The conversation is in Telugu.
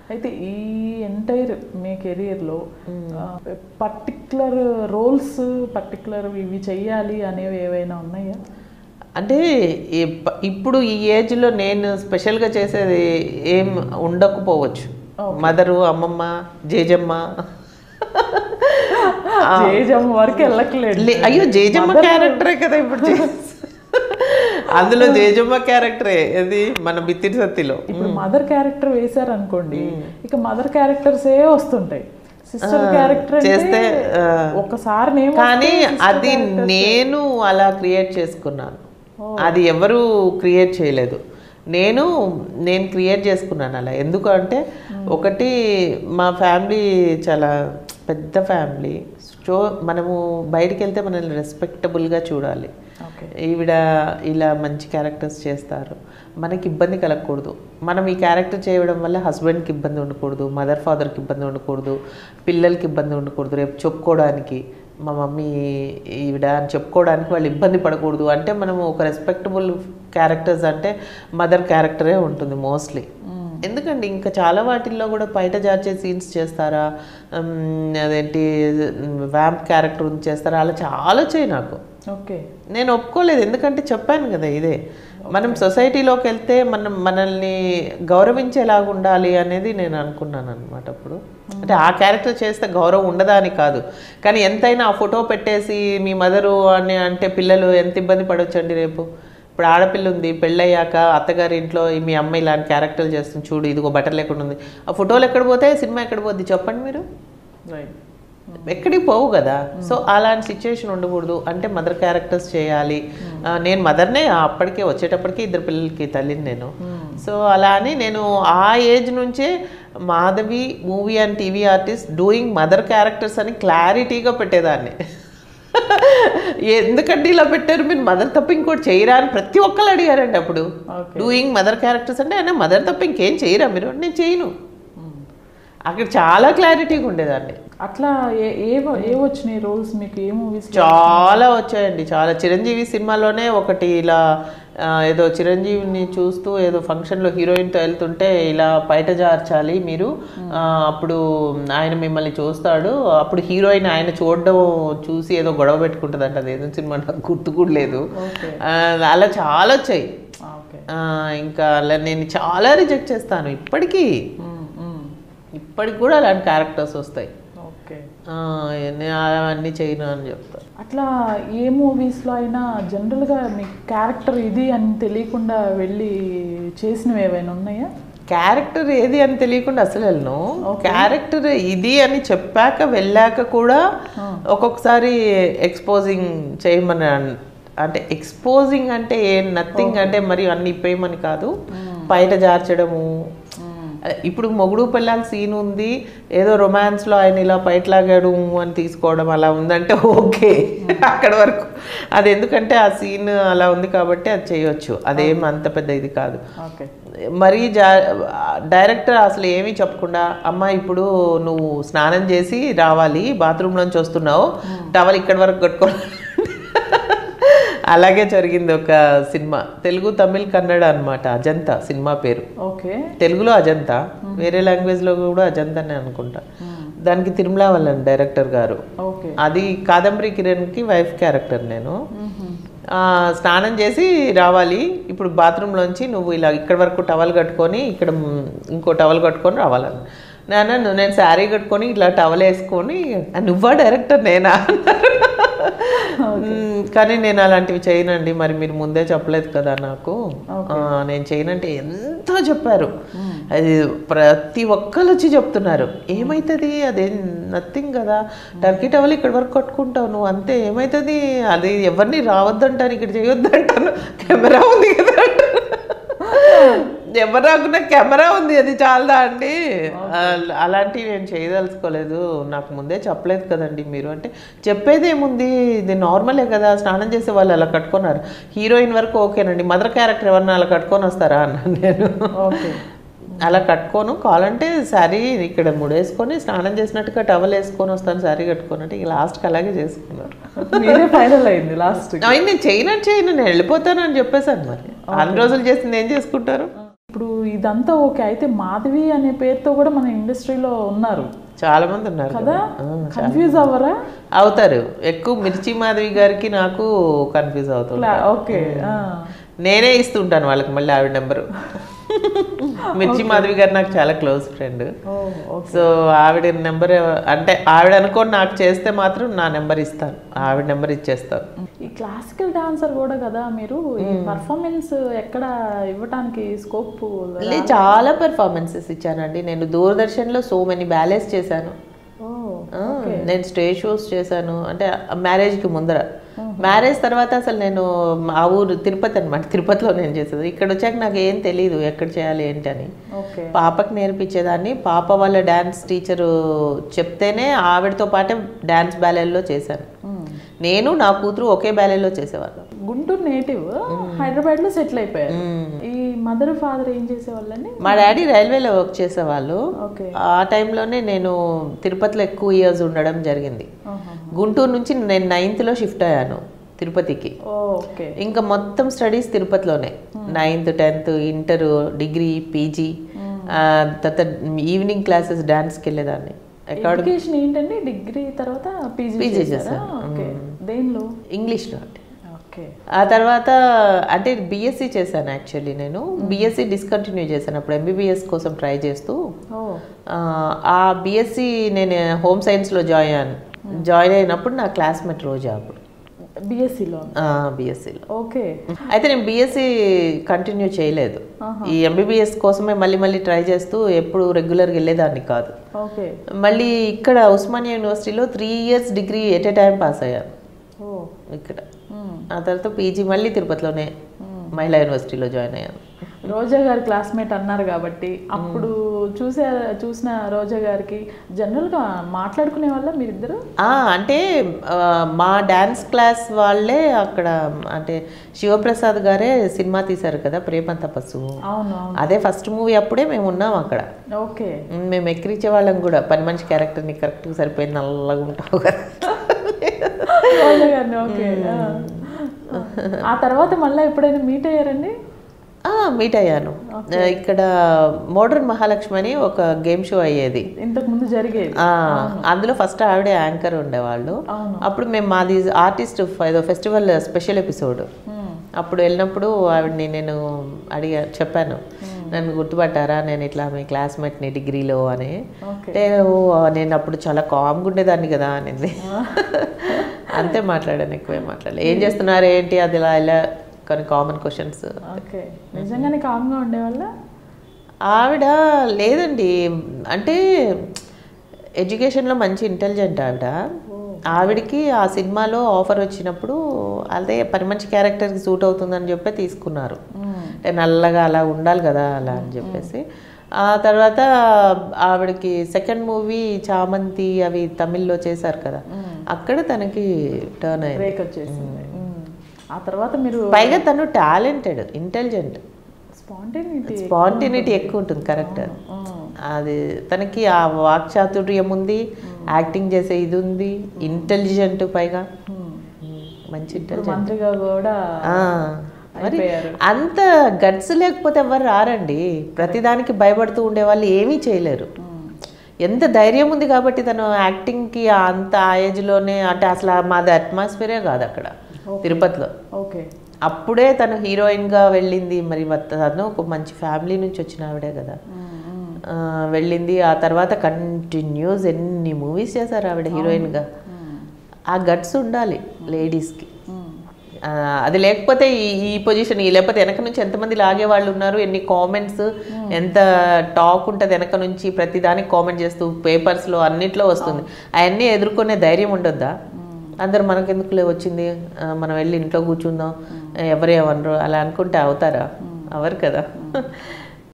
అయితే ఈ ఎంటైర్ మీ కెరియర్లో పర్టికులర్ రోల్స్ పర్టికులర్ ఇవి చెయ్యాలి అనేవి ఏవైనా ఉన్నాయా అంటే ఇప్ప- ఇప్పుడు ఈ ఏజ్లో నేను స్పెషల్గా చేసేది ఏం ఉండకపోవచ్చు మదరు అమ్మమ్మ జేజమ్మ జేజమ్మ వరకు వెళ్ళట్లేదు లే- అయ్యో జేజమ్మ క్యారెక్టరే కదా ఇప్పుడు చే- అందులో జేజమ్మ క్యారెక్టరే అది మన బిత్తిరి సత్తిలో ఇప్పుడు మదర్ క్యారెక్టర్ వేశారనుకోండి ఇక మదర్ క్యారెక్టర్స్ ఏ వస్తుంటాయి సిస్టర్ క్యారెక్టర్ చేస్తే, ఆ, ఒకసారి నేమ్ కానీ అది నేను అలా క్రియేట్ చేసుకున్నాను అది ఎవరు క్రియేట్ చేయలేదు నేను నేను క్రియేట్ చేసుకున్నాను అలా ఎందుకు అంటే ఒకటి మా ఫ్యామిలీ చాలా పెద్ద ఫ్యామిలీ సో మనము బయటికి వెళ్తే మనల్ని రెస్పెక్టబుల్గా చూడాలి ఓకే ఈవిడ ఇలా మంచి క్యారెక్టర్స్ చేస్తారు మనకి ఇబ్బంది కలగకూడదు మనం ఈ క్యారెక్టర్ చేయడం వల్ల హస్బెండ్కి ఇబ్బంది ఉండకూడదు మదర్ ఫాదర్కి ఇబ్బంది ఉండకూడదు పిల్లలకి ఇబ్బంది ఉండకూడదు రేపు చెప్పుకోవడానికి మా మమ్మీ ఈవిడ అని చెప్పుకోవడానికి వాళ్ళు ఇబ్బంది పడకూడదు అంటే మనం ఒక రెస్పెక్టబుల్ క్యారెక్టర్స్ అంటే మదర్ క్యారెక్టరే ఉంటుంది మోస్ట్లీ ఎందుకండి ఇంకా చాలా వాటిల్లో కూడా బయట జార్చే సీన్స్ చేస్తారా ఉమ్, అదేంటి వ్యాంప్ క్యారెక్టర్ చేస్తారా అలా చాలా వచ్చాయి నాకు ఓకే నేను ఒప్పుకోలేదు ఎందుకంటే చెప్పాను కదా ఇదే మనం సొసైటీలోకి వెళ్తే మనం మనల్ని గౌరవించేలాగా ఉండాలి అనేది నేను అనుకున్నాను అనమాట అప్పుడు అంటే ఆ క్యారెక్టర్ చేస్తే గౌరవం ఉండదా అని కాదు కానీ ఎంతైనా ఆ ఫోటో పెట్టేసి మీ మదరు అని అంటే పిల్లలు ఎంత ఇబ్బంది పడవచ్చండి రేపు ఇప్పుడు ఆడపిల్ల ఉంది పెళ్ళయ్యాక అత్తగారి ఇంట్లో ఈ మీ అమ్మ ఇలాంటి క్యారెక్టర్లు చేస్తుంది చూడు ఇదిగో బట్టలు లేకుండా ఉంది ఆ ఫోటోలు ఎక్కడ పోతాయి సినిమా ఎక్కడ పోద్ది చెప్పండి మీరు రైట్ ఎక్కడికి పోవు కదా సో అలాంటి సిచ్యువేషన్ ఉండకూడదు అంటే మదర్ క్యారెక్టర్స్ చేయాలి ఆ, నేను మదర్నే అప్పటికే వచ్చేటప్పటికి ఇద్దరు పిల్లలకి తల్లిని నేను సో అలా అని నేను ఆ ఏజ్ నుంచే Madhavi movie and TV artist doing mother characters అని క్లారిటీగా పెట్టేదాన్ని ఎందుకంటే ఇలా పెట్టారు మీరు మదర్ తప్ప ఇంకోటి చేయరా అని ప్రతి ఒక్కరు అడిగారండి అప్పుడు Okay. డూయింగ్ మదర్ క్యారెక్టర్స్ అంటే ఆయన మదర్ తప్ప ఇంకేం చేయరా మీరు నేను చేయను అక్కడ చాలా క్లారిటీగా ఉండేదాన్ని అట్లా ఏ ఏ ఏ వచ్చినాయి రోల్స్ మీకు ఏ మూవీస్ చాలా వచ్చాయండి చాలా చిరంజీవి సినిమాలోనే ఒకటి ఇలా ఆ, ఏదో చిరంజీవిని చూస్తూ ఏదో ఫంక్షన్లో హీరోయిన్తో వెళ్తుంటే ఇలా బయట జార్చాలి మీరు ఆ, అప్పుడు ఆయన మిమ్మల్ని చూస్తాడు అప్పుడు హీరోయిన్ ఆయన చూడడం చూసి ఏదో గొడవ పెట్టుకుంటుందంట అది ఏదో సినిమా నాకు గుర్తు కూడా లేదు ఓకే ఆ, అలా చాలా వచ్చాయి ఓకే ఆ, ఇంకా అలా నేను చాలా రిజెక్ట్ చేస్తాను ఇప్పటికీ ఇప్పటికి కూడా అలాంటి క్యారెక్టర్స్ వస్తాయి ఓకే ఆ, నేను అవన్నీ చేయను అని చెప్తాను అట్లా ఏ మూవీస్లో అయినా జనరల్గా మీ క్యారెక్టర్ ఇది అని తెలియకుండా వెళ్ళి చేసినవి ఏవైనా ఉన్నాయా క్యారెక్టర్ ఏది అని తెలియకుండా అసలు వెళ్ళను క్యారెక్టర్ ఇది అని చెప్పాక వెళ్ళాక కూడా ఒక్కొక్కసారి ఎక్స్పోజింగ్ చేయమని అన్- అంటే ఎక్స్పోజింగ్ అంటే ఏ నథింగ్ అంటే మరి అన్ని ఇప్పేయమని కాదు బయట జార్చడము ఇప్పుడు మొగుడు పిల్లల సీన్ ఉంది ఏదో రొమాన్స్లో ఆయన ఇలా బయట లాగాడు అని తీసుకోవడం అలా ఉందంటే ఓకే అక్కడ వరకు అది ఎందుకంటే ఆ సీన్ అలా ఉంది కాబట్టి అది చేయొచ్చు అదేం అంత పెద్ద ఇది కాదు ఓకే మరీ జా డైరెక్టర్ అసలు ఏమీ చెప్పకుండా అమ్మ ఇప్పుడు నువ్వు స్నానం చేసి రావాలి బాత్రూంలోంచి వస్తున్నావు టవల్ ఇక్కడి వరకు కట్టుకో అలాగే జరిగింది ఒక సినిమా తెలుగు తమిళ్ కన్నడ అన్నమాట అజంతా సినిమా పేరు ఓకే తెలుగులో అజంతా వేరే లాంగ్వేజ్లో కూడా అజంతానే అనుకుంటా దానికి తిరుమల వాళ్ళని డైరెక్టర్ గారు ఓకే అది కాదంబరి కిరణ్కి వైఫ్ క్యారెక్టర్ నేను ఆ, స్నానం చేసి రావాలి ఇప్పుడు బాత్రూంలోంచి నువ్వు ఇలా ఇక్కడ వరకు టవల్ కట్టుకొని ఇక్కడ మ్, ఇంకో టవల్ కట్టుకొని రావాలని నాన్న నువ్వు నేను శారీ కట్టుకొని ఇట్లా టవల్ వేసుకొని "ఆ, నువ్వా డైరెక్టర్ నేనా అన్నారు. మ్, కానీ నేను అలాంటివి చేయనండి మరి మీరు ముందే చెప్పలేదు కదా నాకు ఆ, నేను చేయనంటే ఎంతో చెప్పారు అది ప్రతి ఒక్కరు వచ్చి చెప్తున్నారు ఏమవుతుంది అదేం నథింగ్ కదా టర్కీ టవల్ ఇక్కడ వరకు కట్టుకుంటావు నువ్వు అంతే ఏమవుతుంది అది ఎవరిని రావద్దంటాను ఇక్కడ చేయొద్దంటాను కెమెరా ఉంది కదా అంటారు. ఎవరు రాకుండా కెమెరా ఉంది అది చాలదా అండి అల- అలాంటివి నేను చేయదలుచుకోలేదు నాకు ముందే చెప్పలేదు కదండి మీరు అంటే చెప్పేది ఏముంది ఇది నార్మలే కదా స్నానం చేసే వాళ్ళు అలా కట్టుకున్నారు హీరోయిన్ వరకు ఓకేనండి మదర్ క్యారెక్టర్ ఎవరన్నా అలా కట్టుకొని వస్తారా అన్నాను నేను ఓకే అలా కట్టుకోను కావాలంటే శారీ ఇక్కడ ముడేసుకొని స్నానం చేసినట్టుగా టవల్ వేసుకొని వస్తాను శారీ కట్టుకొని అంటే ఇక లాస్ట్కి అలాగే చేసుకున్నారు మీరే ఫైనల్ అయింది లాస్ట్ ఆయన నేను చేయను చేయను నేను వెళ్ళిపోతాను అని చెప్పేశాను మరి అన్ని రోజులు చేసింది ఏం చేసుకుంటారు ఇప్పుడు ఇదంతా ఓకే అయితే మాధవి అనే పేరుతో కూడా మన ఇండస్ట్రీలో ఉన్నారు చాలా మంది ఉన్నారు కదా ఆ, కన్ఫ్యూజ్ అవ్వరా అవుతారు ఎక్కువ మిర్చి మాధవి గారికి నాకు కన్ఫ్యూజ్ అవుతుంది క్లా- ఓకే ఆ. నేనే ఇస్తుంటాను వాళ్ళకి మళ్ళీ ఆవిడ నెంబరు మిర్చి మాధవి గారు నాకు చాలా close friend oh okay so ఆవిడ నెంబర్ అంటే ఆవిడ అనుకోని నాకు చేస్తే మాత్రం నా నెంబర్ ఇస్తాను ఆవిడ నెంబర్ ఇచ్చేస్తాను ఈ క్లాసికల్ డాన్సర్ కూడా కదా మీరు ఈ పర్ఫార్మెన్స్ ఎక్కడ ఇవ్వటానికి స్కోప్ మళ్ళీ చాలా పెర్ఫార్మెన్సెస్ ఇచ్చానండి నేను దూరదర్శన్లో సో మెనీ బ్యాలెన్స్ చేశాను ఓ ఆ, నేను స్టేజ్ షోస్ చేశాను అంటే మ్యారేజ్కి ముందర మ్యారేజ్ తర్వాత అసలు నేను ఆ ఊరు తిరుపతి అనమాట తిరుపతిలో నేను చేసేది ఇక్కడ వచ్చాక నాకు ఏం తెలియదు ఎక్కడ చేయాలి ఏంటి అని ఓకే పాపకి నేర్పించేదాన్ని పాప వాళ్ళ డ్యాన్స్ టీచరు చెప్తేనే ఆవిడతో పాటే డ్యాన్స్ బ్యాలెల్లో చేశాను నేను నా కూతురు ఒకే బ్యాలెల్లో చేసేవాళ్ళం గుంటూరు నేటివ్ హైదరాబాద్ లో సెటిల్ అయిపోయారు ఈ మదర్ ఫాదర్ ఏం చేసేవాళ్ళని మా డాడీ రైల్వేలో వర్క్ చేసేవాళ్ళు ఓకే ఆ టైంలోనే నేను తిరుపతిలో ఎక్కువ ఇయర్స్ ఉండడం జరిగింది గుంటూరు నుంచి నేను నైన్త్లో షిఫ్ట్ అయ్యాను తిరుపతికి ఓకే ఇంకా మొత్తం స్టడీస్ తిరుపతిలోనే ninth tenth inter degree PG తర్వాత ఈవినింగ్ క్లాసెస్ డాన్స్కి వెళ్ళేదాన్ని ఎడ్యుకేషన్ ఏంటండి డిగ్రీ తర్వాత పీజీ PG చేశారా చేశాను. ఓకే దేనిలో ఇంగ్లీష్లో అంటే ఓకే ఆ తర్వాత అంటే బీఎస్సీ చేశాను యాక్చువల్లీ నేను బీఎస్సీ డిస్కంటిన్యూ చేశాను అప్పుడు ఎంబీబీఎస్ కోసం ట్రై చేస్తూ ఓ ఆ, ఆ బీఎస్సీ నేను హోమ్ సైన్స్లో జాయిన్ అయ్యాను జాయిన్ అయినప్పుడు నా క్లాస్మేట్ రోజా అప్పుడు బిఎస్సిలో బీఎస్సీలో ఓకే అయితే నేను బీఎస్సీ కంటిన్యూ చేయలేదు ఈ ఎంబీబీఎస్ కోసమే మళ్ళీ మళ్ళీ ట్రై చేస్తూ ఎప్పుడు రెగ్యులర్గా వెళ్ళేదాన్ని కాదు ఓకే మళ్ళీ ఇక్కడ ఉస్మానియా యూనివర్సిటీలో three years degree at a time pass అయ్యాను ఓ ఇక్కడ మ్మ్. ఆ తర్వాత పీజీ మళ్ళీ తిరుపతిలోనే మహిళా యూనివర్సిటీలో జాయిన్ అయ్యాను రోజా గారి క్లాస్మేట్ అన్నారు కాబట్టి అప్పుడు చూసే చూసిన రోజా గారికి జనరల్గా మాట్లాడుకునే వాళ్ళ మీరిద్దరు ఆ, అంటే ఆ, మా డ్యాన్స్ క్లాస్ వాళ్ళే అక్కడ అంటే శివప్రసాద్ గారే సినిమా తీశారు కదా ప్రేమ తపస్సు అవును అవును అదే ఫస్ట్ మూవీ అప్పుడే మేము ఉన్నాం అక్కడ ఓకే ఉమ్, మేము ఎక్కిరించే వాళ్ళం కూడా పని మనిషి క్యారెక్టర్ ని కరెక్ట్గా సరిపోయి నల్లగా ఉంటావు కదా రోజా గారిని ఓకే ఆ. ఆ తర్వాత మళ్ళీ ఎప్పుడైనా మీట్ అయ్యారండి మీట్ అయ్యాను ఇక్కడ మోడర్న్ మహాలక్ష్మి అని ఒక గేమ్ షో అయ్యేది ఇంతకు ముందు జరిగేది ఆ, అందులో ఫస్ట్ ఆవిడే యాంకర్ ఉండేవాళ్ళు అవును అప్పుడు మేము మాది ఆర్టిస్ట్ ఏదో ఫెస్టివల్ స్పెషల్ ఎపిసోడ్ మ్మ్. అప్పుడు వెళ్ళినప్పుడు ఆవిడని నేను అడిగా చెప్పాను నన్ను గుర్తుపట్టారా నేను ఇట్లా మీ క్లాస్మేట్ని డిగ్రీలో అని ఓకే అంటే ఓ నేను అప్పుడు చాలా కామ్గా ఉండేదాన్ని కదా అనేది అంతే మాట్లాడాను ఎక్కువే మాట్లాడలే ఏం చేస్తున్నారు ఏంటి అది ఇలా ఇలా కొన్ని కామన్ క్వశ్చన్స్ ఓకే నిజంగానే కామ్గా ఉండేవాళ్ళ ఆవిడ లేదండి అంటే ఎడ్యుకేషన్లో మంచి ఇంటెలిజెంట్ ఆవిడ ఆవిడకి ఆ సినిమాలో ఆఫర్ వచ్చినప్పుడు అదే పని మంచి క్యారెక్టర్కి సూట్ అవుతుందని చెప్పి తీసుకున్నారు అంటే నల్లగా అలా ఉండాలి కదా అలా అని చెప్పేసి ఆ తర్వాత ఆవిడకి సెకండ్ మూవీ చామంతి అవి తమిళ్లో చేశారు కదా అక్కడ తనకి టర్న్ అయింది బ్రేక్ వచ్చేసింది మ్మ్. ఆ తర్వాత మీరు పైగా తను టాలెంటెడ్ ఇంటెలిజెంట్ స్పాంటేనిటీ స్పాంటినిటీ ఎక్కువ ఉంటుంది కరెక్ట్ అది తనకి ఆ వాక్చాతుర్యం ఉంది యాక్టింగ్ చేసే ఇది ఉంది ఇంటెలిజెంట్ పైగా మంచి ఇంటెలిజెంట్ మంత్రిగా కూడా మరి అయిపోయారు అంత గట్స్ లేకపోతే ఎవరు రారండి ప్రతిదానికి భయపడుతూ ఉండే వాళ్ళు ఏమీ చేయలేరు ఎంత ధైర్యం ఉంది కాబట్టి తను యాక్టింగ్కి అంత ఆ ఏజ్లోనే అంటే అసలు ఆ మాది అట్మాస్ఫియరే కాదు అక్కడ తిరుపతిలో ఓకే అప్పుడే తను హీరోయిన్గా వెళ్ళింది మరి వ- తను ఒక మంచి ఫ్యామిలీ నుంచి వచ్చిన ఆవిడే కదా ఆ, వెళ్ళింది ఆ తర్వాత కంటిన్యూస్ ఎన్ని మూవీస్ చేశారు ఆవిడ హీరోయిన్గా ఆ గట్స్ ఉండాలి లేడీస్కి ఆ, అది లేకపోతే ఈ ఈ పొజిషన్ ఈ లేకపోతే వెనక నుంచి ఎంతమంది లాగే వాళ్ళు ఉన్నారు ఎన్ని కామెంట్స్ ఎంత టాక్ ఉంటుంది వెనక నుంచి ప్రతి దానికి కామెంట్ చేస్తూ పేపర్స్లో అన్నిట్లో వస్తుంది అవన్నీ ఎదుర్కొనే ధైర్యం ఉండొద్దా అందరు మనకెందుకులే వచ్చింది ఆ, మనం వెళ్ళి ఇంట్లో కూర్చుందాం ఎవరేమనరు అలా అనుకుంటే అవుతారా అవరు కదా